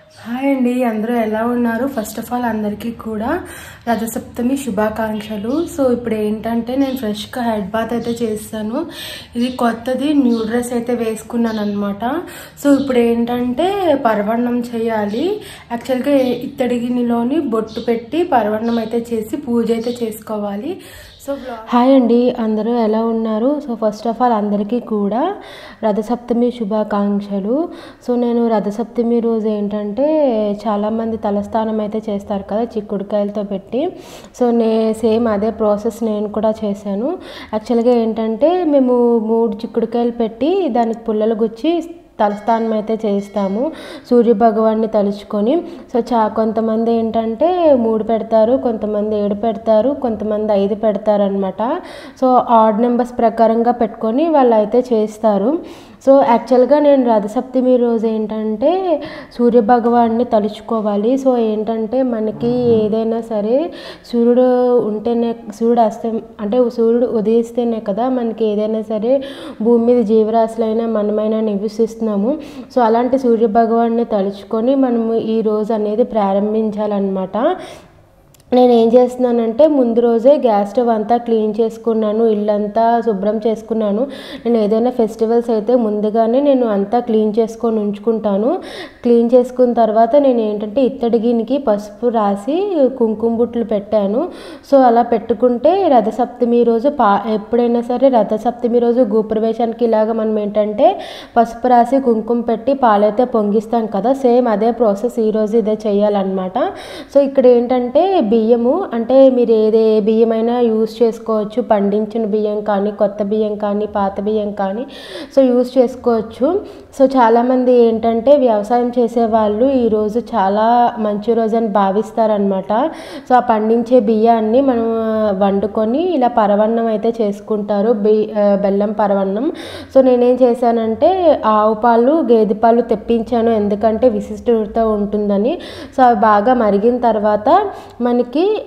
hi అండి అందరూ ఎలా ఉన్నారు ఫస్ట్ ఆఫ్ ఆల్ అందరికీ కూడా రథసప్తమి శుభాకాంక్షలు సో ఇప్పుడు ఏంటంటే నేను ఫ్రెష్గా హెడ్ బాత్ అయితే చేస్తాను ఇది కొత్తది న్యూ డ్రెస్ అయితే వేసుకున్నాను అనమాట సో ఇప్పుడు ఏంటంటే పరవన్నం చేయాలి యాక్చువల్గా ఇత్తడి గిన్నెలోని బొట్టు పెట్టి పరవన్నం అయితే చేసి పూజ అయితే చేసుకోవాలి సో హాయ్ అండి అందరూ ఎలా ఉన్నారు సో ఫస్ట్ ఆఫ్ ఆల్ అందరికీ కూడా రథసప్తమి శుభాకాంక్షలు సో నేను రథసప్తమి రోజు ఏంటంటే చాలామంది తలస్నానం అయితే చేస్తారు కదా చిక్కుడుకాయలతో పెట్టి సో నే సేమ్ అదే ప్రాసెస్ నేను కూడా చేశాను యాక్చువల్గా ఏంటంటే మేము మూడు చిక్కుడుకాయలు పెట్టి దానికి పుల్లలు గుచ్చి తలస్నానం అయితే చేస్తాము సూర్య భగవాన్ని తలుచుకొని సో చా కొంతమంది ఏంటంటే మూడు పెడతారు కొంతమంది ఏడు పెడతారు కొంతమంది ఐదు పెడతారు అనమాట సో ఆడ్ నెంబర్స్ ప్రకారంగా పెట్టుకొని వాళ్ళు అయితే చేస్తారు సో యాక్చువల్గా నేను రథసప్తమి రోజు ఏంటంటే సూర్య భగవాన్ని తలుచుకోవాలి సో ఏంటంటే మనకి ఏదైనా సరే సూర్యుడు ఉంటేనే సూర్యుడు అస్తం అంటే సూర్యుడు ఉదయిస్తేనే కదా మనకి ఏదైనా సరే భూమి మీద జీవరాశులైనా మనమైనా నివసిస్తున్నాము సో అలాంటి సూర్య భగవాన్ని తలుచుకొని మనము ఈ రోజు అనేది ప్రారంభించాలన్నమాట నేను ఏం చేస్తున్నానంటే ముందు రోజే గ్యాస్ స్టవ్ అంతా క్లీన్ చేసుకున్నాను ఇల్లంతా శుభ్రం చేసుకున్నాను నేను ఏదైనా ఫెస్టివల్స్ అయితే ముందుగానే నేను అంతా క్లీన్ చేసుకొని ఉంచుకుంటాను క్లీన్ చేసుకున్న తర్వాత నేను ఏంటంటే ఇత్తడి గిన్నెకి పసుపు రాసి కుంకుమ బుట్లు పెట్టాను సో అలా పెట్టుకుంటే రథసప్తమి రోజు పా ఎప్పుడైనా సరే రథసప్తమి రోజు గోప్రవేశానికి ఇలాగ మనం ఏంటంటే పసుపు రాసి కుంకుమ పెట్టి పాలైతే పొంగిస్తాం కదా సేమ్ అదే ప్రాసెస్ ఈరోజు ఇదే చేయాలన్నమాట సో ఇక్కడ ఏంటంటే బియ్యము అంటే మీరు ఏదే బియ్యమైనా యూస్ చేసుకోవచ్చు పండించిన బియ్యం కానీ కొత్త బియ్యం కానీ పాత బియ్యం కానీ సో యూస్ చేసుకోవచ్చు సో చాలామంది ఏంటంటే వ్యవసాయం చేసేవాళ్ళు ఈరోజు చాలా మంచి రోజు అని భావిస్తారనమాట సో ఆ పండించే బియ్యాన్ని మనం వండుకొని ఇలా పరవన్నం అయితే చేసుకుంటారు బి బెల్లం పరవన్నం సో నేనేం చేశానంటే ఆవు పాలు గేదె పాలు తెప్పించాను ఎందుకంటే విశిష్టత ఉంటుందని సో అవి బాగా మరిగిన తర్వాత మనకి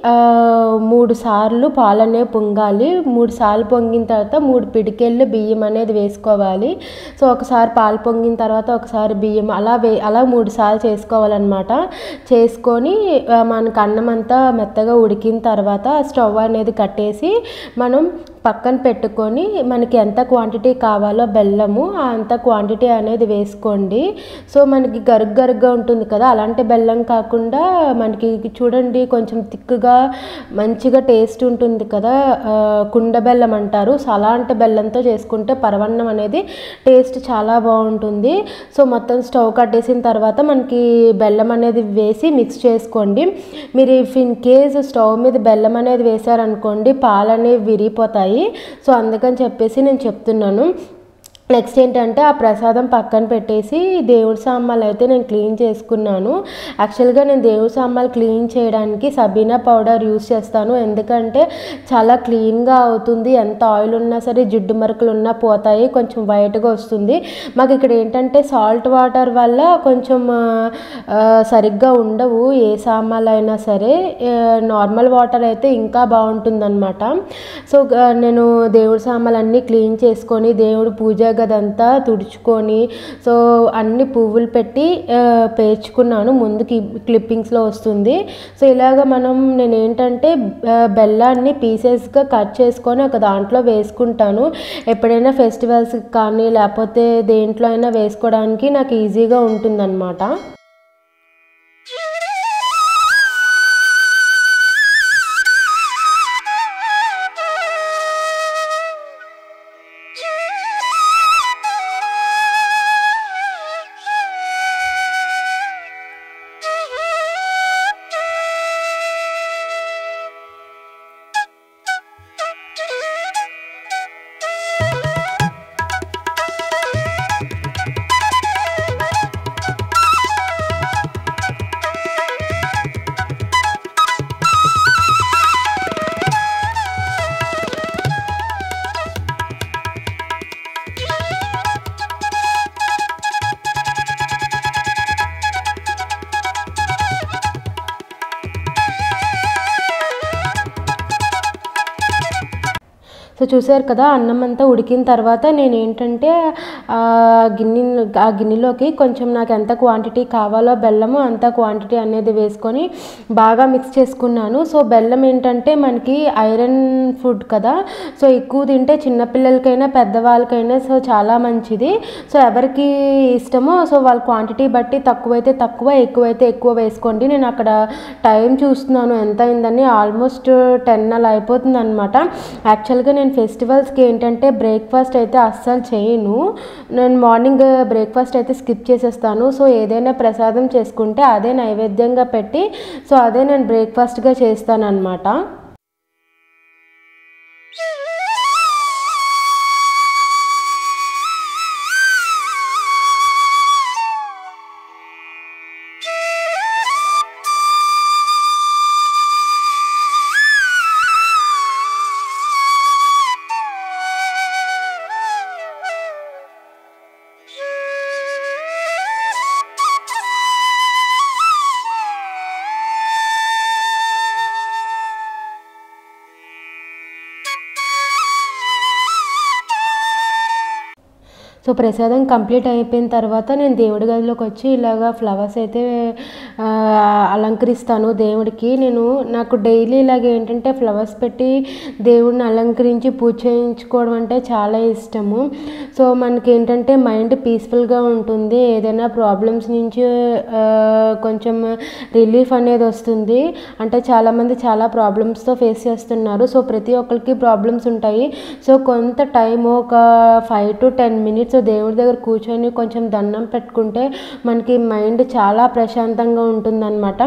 మూడు సార్లు పాలు అనేవి పొంగాలి మూడు సార్లు పొంగిన తర్వాత మూడు పిడికెళ్ళు బియ్యం అనేది వేసుకోవాలి సో ఒకసారి పాలు పొంగిన తర్వాత ఒకసారి బియ్యం అలా వే అలా మూడు సార్లు చేసుకోవాలన్నమాట చేసుకొని మనకు అన్నం అంతా మెత్తగా ఉడికిన తర్వాత స్టవ్ అనేది కట్టేసి మనం పక్కన పెట్టుకొని మనకి ఎంత క్వాంటిటీ కావాలో బెల్లము అంత క్వాంటిటీ అనేది వేసుకోండి సో మనకి గరుగ్ గరుగ్గా ఉంటుంది కదా అలాంటి బెల్లం కాకుండా మనకి చూడండి కొంచెం తిక్కుగా మంచిగా టేస్ట్ ఉంటుంది కదా కుండ బెల్లం అంటారు సో అలాంటి బెల్లంతో చేసుకుంటే పరవన్నం అనేది టేస్ట్ చాలా బాగుంటుంది సో మొత్తం స్టవ్ కట్టేసిన తర్వాత మనకి బెల్లం అనేది వేసి మిక్స్ చేసుకోండి మీరు ఇఫ్ ఇన్ కేస్ స్టవ్ మీద బెల్లం అనేది వేశారనుకోండి పాలు అనేవి విరిగిపోతాయి సో అందుకని చెప్పేసి నేను చెప్తున్నాను నెక్స్ట్ ఏంటంటే ఆ ప్రసాదం పక్కన పెట్టేసి దేవుడి సామాన్లు అయితే నేను క్లీన్ చేసుకున్నాను యాక్చువల్గా నేను దేవుడి సామాన్లు క్లీన్ చేయడానికి సబీనా పౌడర్ యూస్ చేస్తాను ఎందుకంటే చాలా క్లీన్గా అవుతుంది ఎంత ఆయిల్ ఉన్నా సరే జిడ్డు మరకలు ఉన్నా పోతాయి కొంచెం వైట్గా వస్తుంది మాకు ఇక్కడ ఏంటంటే సాల్ట్ వాటర్ వల్ల కొంచెం సరిగ్గా ఉండవు ఏ సామాన్లు అయినా సరే నార్మల్ వాటర్ అయితే ఇంకా బాగుంటుందన్నమాట సో నేను దేవుడి సామాన్లు అన్నీ క్లీన్ చేసుకొని దేవుడు పూజ గదంతా తుడుచుకొని సో అన్ని పువ్వులు పెట్టి పేర్చుకున్నాను ముందుకి క్లిప్పింగ్స్లో వస్తుంది సో ఇలాగ మనం నేను ఏంటంటే బెల్లాన్ని పీసెస్గా కట్ చేసుకొని ఒక దాంట్లో వేసుకుంటాను ఎప్పుడైనా ఫెస్టివల్స్ కానీ లేకపోతే దేంట్లో అయినా వేసుకోవడానికి నాకు ఈజీగా ఉంటుందన్నమాట సో చూసారు కదా అన్నం అంతా ఉడికిన తర్వాత నేను ఏంటంటే ఆ గిన్నె ఆ గిన్నెలోకి కొంచెం నాకు ఎంత క్వాంటిటీ కావాలో బెల్లము అంత క్వాంటిటీ అనేది వేసుకొని బాగా మిక్స్ చేసుకున్నాను సో బెల్లం ఏంటంటే మనకి ఐరన్ ఫుడ్ కదా సో ఎక్కువ తింటే చిన్నపిల్లలకైనా పెద్దవాళ్ళకైనా సో చాలా మంచిది సో ఎవరికి ఇష్టమో సో వాళ్ళ క్వాంటిటీ బట్టి తక్కువైతే తక్కువ ఎక్కువైతే ఎక్కువ వేసుకోండి నేను అక్కడ టైం చూస్తున్నాను ఎంత అయిందని ఆల్మోస్ట్ టెన్ అలా అయిపోతుంది అనమాట యాక్చువల్గా నేను ఫెస్టివల్స్కి ఏంటంటే బ్రేక్ఫాస్ట్ అయితే అస్సలు చేయను నేను మార్నింగ్ బ్రేక్ఫాస్ట్ అయితే స్కిప్ చేసేస్తాను సో ఏదైనా ప్రసాదం చేసుకుంటే అదే నైవేద్యంగా పెట్టి సో అదే నేను బ్రేక్ఫాస్ట్గా చేస్తాను అనమాట సో ప్రసాదం కంప్లీట్ అయిపోయిన తర్వాత నేను దేవుడి గదిలోకి వచ్చి ఇలాగా ఫ్లవర్స్ అయితే ఆ, అలంకరిస్తాను దేవుడికి నేను నాకు డైలీ ఇలాగ ఏంటంటే ఫ్లవర్స్ పెట్టి దేవుడిని అలంకరించి పూజ చేయించుకోవడం అంటే చాలా ఇష్టము సో మనకి ఏంటంటే మైండ్ పీస్ఫుల్గా ఉంటుంది ఏదైనా ప్రాబ్లమ్స్ నుంచి ఆ, కొంచెం రిలీఫ్ అనేది వస్తుంది అంటే చాలామంది చాలా ప్రాబ్లమ్స్తో ఫేస్ చేస్తున్నారు సో ప్రతి ఒక్కరికి ప్రాబ్లమ్స్ ఉంటాయి సో కొంత టైం ఒక ఫైవ్ టు టెన్ మినిట్స్ దేవుడి దగ్గర కూర్చొని కొంచెం దండం పెట్టుకుంటే మనకి మైండ్ చాలా ప్రశాంతంగా ఉంటుందన్నమాట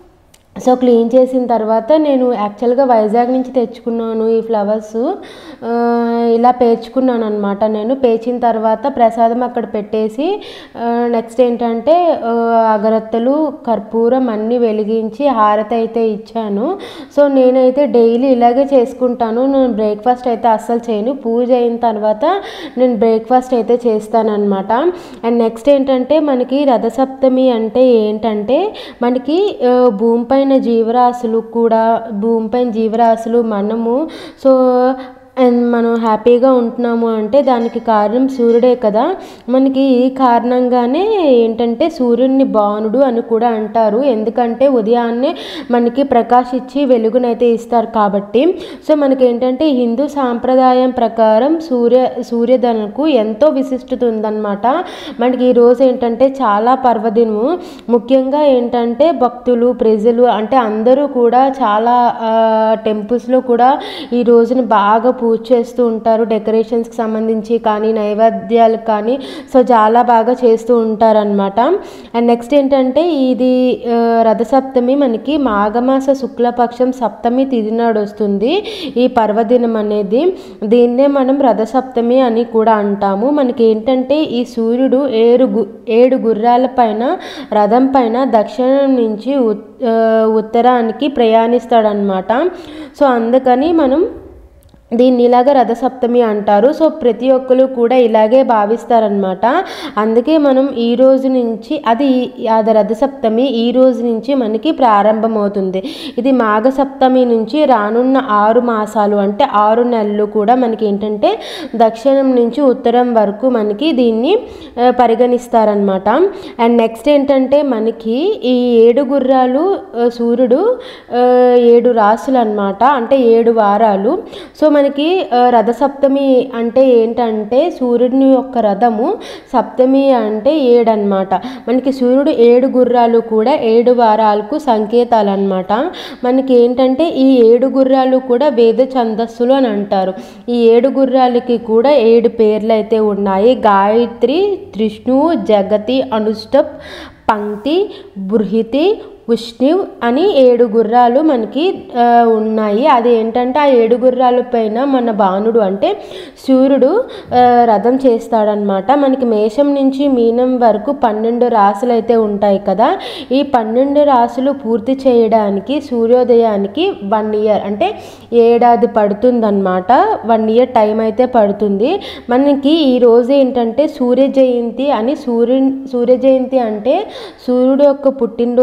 సో క్లీన్ చేసిన తర్వాత నేను యాక్చువల్గా వైజాగ్ నుంచి తెచ్చుకున్నాను ఈ ఫ్లవర్స్ ఆ, ఇలా పేర్చుకున్నాను అనమాట నేను పేర్చిన తర్వాత ప్రసాదం అక్కడ పెట్టేసి నెక్స్ట్ ఏంటంటే ఆ, అగరత్తలు కర్పూరం అన్నీ వెలిగించి హారతి అయితే ఇచ్చాను సో నేనైతే డైలీ ఇలాగే చేసుకుంటాను నేను బ్రేక్ఫాస్ట్ అయితే అస్సలు చేయను పూజ అయిన తర్వాత నేను బ్రేక్ఫాస్ట్ అయితే చేస్తానన్నమాట అండ్ నెక్స్ట్ ఏంటంటే మనకి రథసప్తమి అంటే ఏంటంటే మనకి ఆ, భూమిపైన జీవరాశులు కూడా భూమిపైన జీవరాశులు మనము సో అండ్ మనం హ్యాపీగా ఉంటున్నాము అంటే దానికి కారణం సూర్యుడే కదా మనకి ఈ కారణంగానే ఏంటంటే సూర్యుడిని బాణుడు అని కూడా అంటారు ఎందుకంటే ఉదయాన్నే మనకి ప్రకాశించి వెలుగునైతే ఇస్తారు కాబట్టి సో మనకి ఏంటంటే హిందూ సాంప్రదాయం ప్రకారం సూర్య సూర్యధనకు ఎంతో విశిష్టత ఉందన్నమాట మనకి ఈ రోజు ఏంటంటే చాలా పర్వదినము ముఖ్యంగా ఏంటంటే భక్తులు ప్రజలు అంటే అందరూ కూడా చాలా టెంపుల్స్లో కూడా ఈ రోజున బాగా పూజ చేస్తూ ఉంటారు డెకరేషన్స్కి సంబంధించి కానీ నైవేద్యాలకు కానీ సో చాలా బాగా చేస్తూ ఉంటారనమాట అండ్ నెక్స్ట్ ఏంటంటే ఇది ఆ, రథసప్తమి మనకి మాఘమాస శుక్లపక్షం సప్తమి తిథి నాడు వస్తుంది ఈ పర్వదినం అనేది దీన్నే మనం రథసప్తమి అని కూడా అంటాము మనకి ఏంటంటే ఈ సూర్యుడు ఏడు గు ఏడు గుర్రాల పైన రథం పైన దక్షిణం నుంచి ఉత్- ఆ, ఉత్తరానికి ప్రయాణిస్తాడనమాట సో అందుకని మనం దీన్ని ఇలాగ రథసప్తమి అంటారు సో ప్రతి ఒక్కరు కూడా ఇలాగే భావిస్తారనమాట అందుకే మనం ఈ రోజు నుంచి అది అది రథసప్తమి ఈ రోజు నుంచి మనకి ప్రారంభమవుతుంది ఇది మాఘ సప్తమి నుంచి రానున్న ఆరు మాసాలు అంటే ఆరు నెలలు కూడా మనకి ఏంటంటే దక్షిణం నుంచి ఉత్తరం వరకు మనకి దీన్ని ఆ, పరిగణిస్తారనమాట అండ్ నెక్స్ట్ ఏంటంటే మనకి ఈ ఏడు గుర్రాలు ఆ, సూర్యుడు ఆ, ఏడు రాసులు అనమాట అంటే ఏడు వారాలు సో మనకి ఆ, రథసప్తమి అంటే ఏంటంటే సూర్యుడిని యొక్క రథము సప్తమి అంటే ఏడు అనమాట మనకి సూర్యుడు ఏడు గుర్రాలు కూడా ఏడు వారాలకు సంకేతాలు అనమాట మనకి ఏంటంటే ఈ ఏడు గుర్రాలు కూడా వేద ఛందస్సులు అని అంటారు ఈ ఏడు గుర్రాలకి కూడా ఏడు పేర్లు అయితే ఉన్నాయి గాయత్రి త్రిష్ణు జగతి అనుష్టప్ పంక్తి బృహితి విష్ణువ్ అని ఏడు గుర్రాలు మనకి ఆ, ఉన్నాయి అది ఏంటంటే ఆ ఏడు గుర్రాల పైన మన బాణుడు అంటే సూర్యుడు ఆ, రథం చేస్తాడనమాట మనకి మేషం నుంచి మీనం వరకు పన్నెండు రాసులు అయితే ఉంటాయి కదా ఈ పన్నెండు రాసులు పూర్తి చేయడానికి సూర్యోదయానికి వన్ ఇయర్ అంటే ఏడాది పడుతుందన్నమాట వన్ ఇయర్ టైం అయితే పడుతుంది మనకి ఈ రోజు ఏంటంటే సూర్య జయంతి అని సూర్యు సూర్య జయంతి అంటే సూర్యుడు యొక్క పుట్టినరోజు కాదు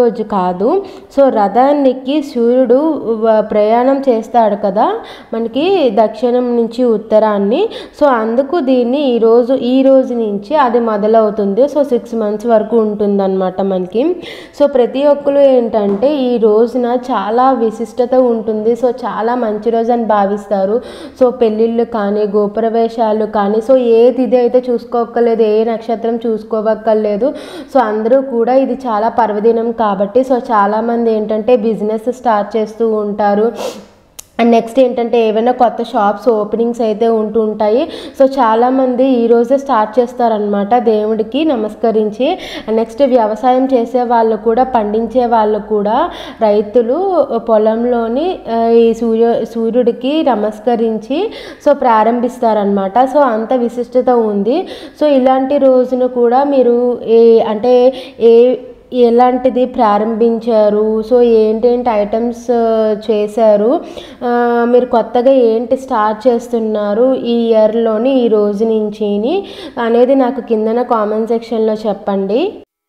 కాదు సో రథానికి సూర్యుడు వ- ప్రయాణం చేస్తాడు కదా మనకి దక్షిణం నుంచి ఉత్తరాన్ని సో అందుకు దీన్ని ఈరోజు ఈ రోజు నుంచి అది మొదలవుతుంది సో సిక్స్ మంత్స్ వరకు ఉంటుందన్నమాట మనకి సో ప్రతి ఒక్కరు ఏంటంటే ఈ రోజున చాలా విశిష్టత ఉంటుంది సో చాలా మంచి రోజు అని భావిస్తారు సో పెళ్ళిళ్ళు కానీ గోప్రవేశాలు కానీ సో ఏది ఇది అయితే చూసుకోక్కర్లేదు ఏ నక్షత్రం చూసుకోవక్కర్లేదు సో అందరూ కూడా ఇది చాలా పర్వదినం కాబట్టి సో చాలామంది ఏంటంటే బిజినెస్ స్టార్ట్ చేస్తూ ఉంటారు అండ్ నెక్స్ట్ ఏంటంటే ఏవైనా కొత్త షాప్స్ ఓపెనింగ్స్ అయితే ఉంటూ ఉంటాయి సో చాలామంది ఈ రోజే స్టార్ట్ చేస్తారనమాట దేవుడికి నమస్కరించి అండ్ నెక్స్ట్ వ్యవసాయం చేసే వాళ్ళు కూడా పండించే వాళ్ళు కూడా రైతులు పొలంలోని ఆ, ఈ సూర్య సూర్యుడికి నమస్కరించి సో ప్రారంభిస్తారనమాట సో అంత విశిష్టత ఉంది సో ఇలాంటి రోజున కూడా మీరు ఏ అంటే ఏ ఎలాంటిది ప్రారంభించారు సో ఏంటేంటి ఐటమ్స్ చేశారు ఆ, మీరు కొత్తగా ఏంటి స్టార్ట్ చేస్తున్నారు ఈ ఇయర్లోని ఈ రోజు నుంచి అనేది నాకు కిందన కామెంట్ సెక్షన్లో చెప్పండి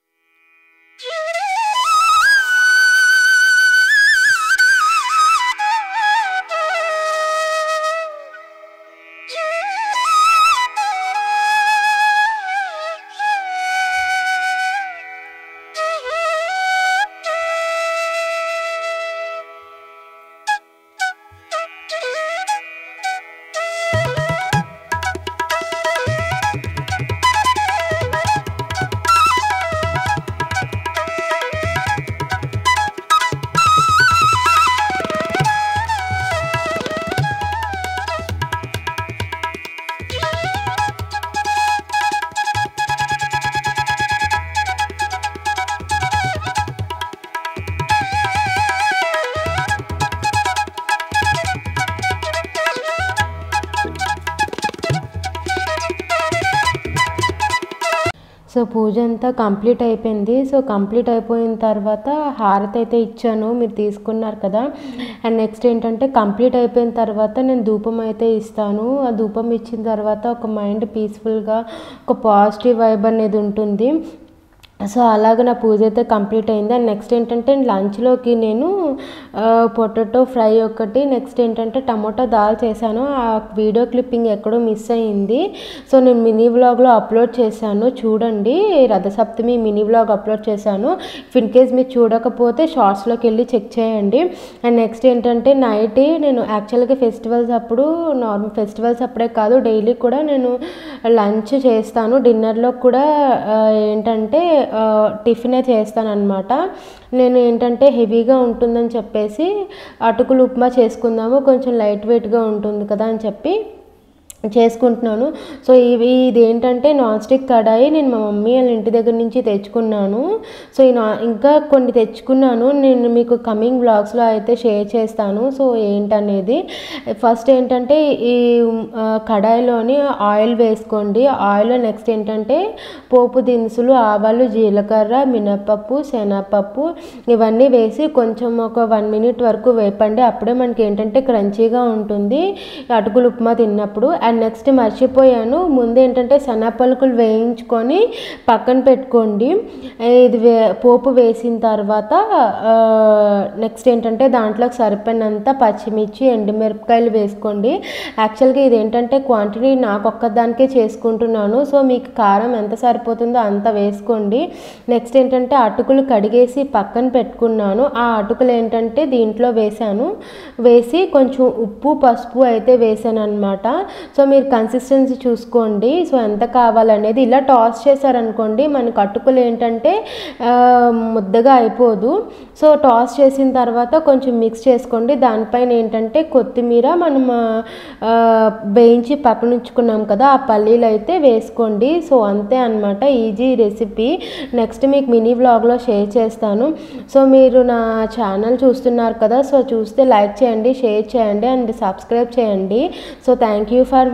సో పూజ అంతా కంప్లీట్ అయిపోయింది సో కంప్లీట్ అయిపోయిన తర్వాత హారతి అయితే ఇచ్చాను మీరు తీసుకున్నారు కదా అండ్ నెక్స్ట్ ఏంటంటే కంప్లీట్ అయిపోయిన తర్వాత నేను ధూపం అయితే ఇస్తాను ఆ ధూపం ఇచ్చిన తర్వాత ఒక మైండ్ పీస్ఫుల్గా ఒక పాజిటివ్ వైబ్ అనేది ఉంటుంది సో అలాగ నా పూజ అయితే కంప్లీట్ అయింది అండ్ నెక్స్ట్ ఏంటంటే లంచ్లోకి నేను పొటాటో ఫ్రై ఒకటి నెక్స్ట్ ఏంటంటే టమాటో దాల్ చేశాను ఆ వీడియో క్లిప్పింగ్ ఎక్కడో మిస్ అయింది సో నేను మినీ వ్లాగ్లో అప్లోడ్ చేశాను చూడండి రథసప్తమి మినీ వ్లాగ్ అప్లోడ్ చేశాను ఇన్ కేస్ మీరు చూడకపోతే షార్ట్స్లోకి వెళ్ళి చెక్ చేయండి అండ్ నెక్స్ట్ ఏంటంటే నైట్ నేను యాక్చువల్గా ఫెస్టివల్స్ అప్పుడు నార్మల్ ఫెస్టివల్స్ అప్పుడే కాదు డైలీ కూడా నేను లంచ్ చేస్తాను డిన్నర్లో కూడా ఆ, ఏంటంటే ఆ, టిఫినే చేస్తాను అనమాట నేను ఏంటంటే హెవీగా ఉంటుందని చెప్పేసి అటుకులు ఉప్మా చేసుకుందాము కొంచెం లైట్ వెయిట్గా ఉంటుంది కదా అని చెప్పి చేసుకుంటున్నాను సో ఇవి ఇది ఏంటంటే నాన్ స్టిక్ కడాయి నేను మా మమ్మీ వాళ్ళ ఇంటి దగ్గర నుంచి తెచ్చుకున్నాను సో ఈ నా ఇంకా కొన్ని తెచ్చుకున్నాను నేను మీకు కమింగ్ బ్లాగ్స్లో అయితే షేర్ చేస్తాను సో ఏంటనేది ఫస్ట్ ఏంటంటే ఈ ఆ, కడాయిలోని ఆయిల్ వేసుకోండి ఆయిల్ నెక్స్ట్ ఏంటంటే పోపు దినుసులు ఆవాలు జీలకర్ర మినపప్పు శనగపప్పు ఇవన్నీ వేసి కొంచెం ఒక వన్ మినిట్ వరకు వేపండి అప్పుడే మనకి ఏంటంటే క్రంచీగా ఉంటుంది అటుకులు ఉప్మా తిన్నప్పుడు అండ్ నెక్స్ట్ మర్చిపోయాను ముందు ఏంటంటే శనగపలుకులు వేయించుకొని పక్కన పెట్టుకోండి ఇది వే పోపు వేసిన తర్వాత నెక్స్ట్ ఏంటంటే దాంట్లోకి సరిపోయినంత పచ్చిమిర్చి ఎండుమిరపకాయలు వేసుకోండి యాక్చువల్గా ఇది ఏంటంటే క్వాంటిటీ నాకు ఒక్కదానికే చేసుకుంటున్నాను సో మీకు కారం ఎంత సరిపోతుందో అంత వేసుకోండి నెక్స్ట్ ఏంటంటే అటుకులు కడిగేసి పక్కన పెట్టుకున్నాను ఆ అటుకులు ఏంటంటే దీంట్లో వేసాను వేసి కొంచెం ఉప్పు పసుపు అయితే వేసాను అనమాట సో మీరు కన్సిస్టెన్సీ చూసుకోండి సో ఎంత కావాలనేది ఇలా టాస్ చేశారనుకోండి మనకి అటుకులు ఏంటంటే ఆ, ముద్దగా అయిపోదు సో టాస్ చేసిన తర్వాత కొంచెం మిక్స్ చేసుకోండి దానిపైన ఏంటంటే కొత్తిమీర మనం ఆ, వేయించి పక్కన ఉంచుకున్నాం కదా ఆ పల్లీలు అయితే వేసుకోండి సో అంతే అనమాట ఈజీ రెసిపీ నెక్స్ట్ మీకు మినీ వ్లాగ్లో షేర్ చేస్తాను సో మీరు నా ఛానల్ చూస్తున్నారు కదా సో చూస్తే లైక్ చేయండి షేర్ చేయండి అండ్ సబ్స్క్రైబ్ చేయండి సో థ్యాంక్ యూ ఫర్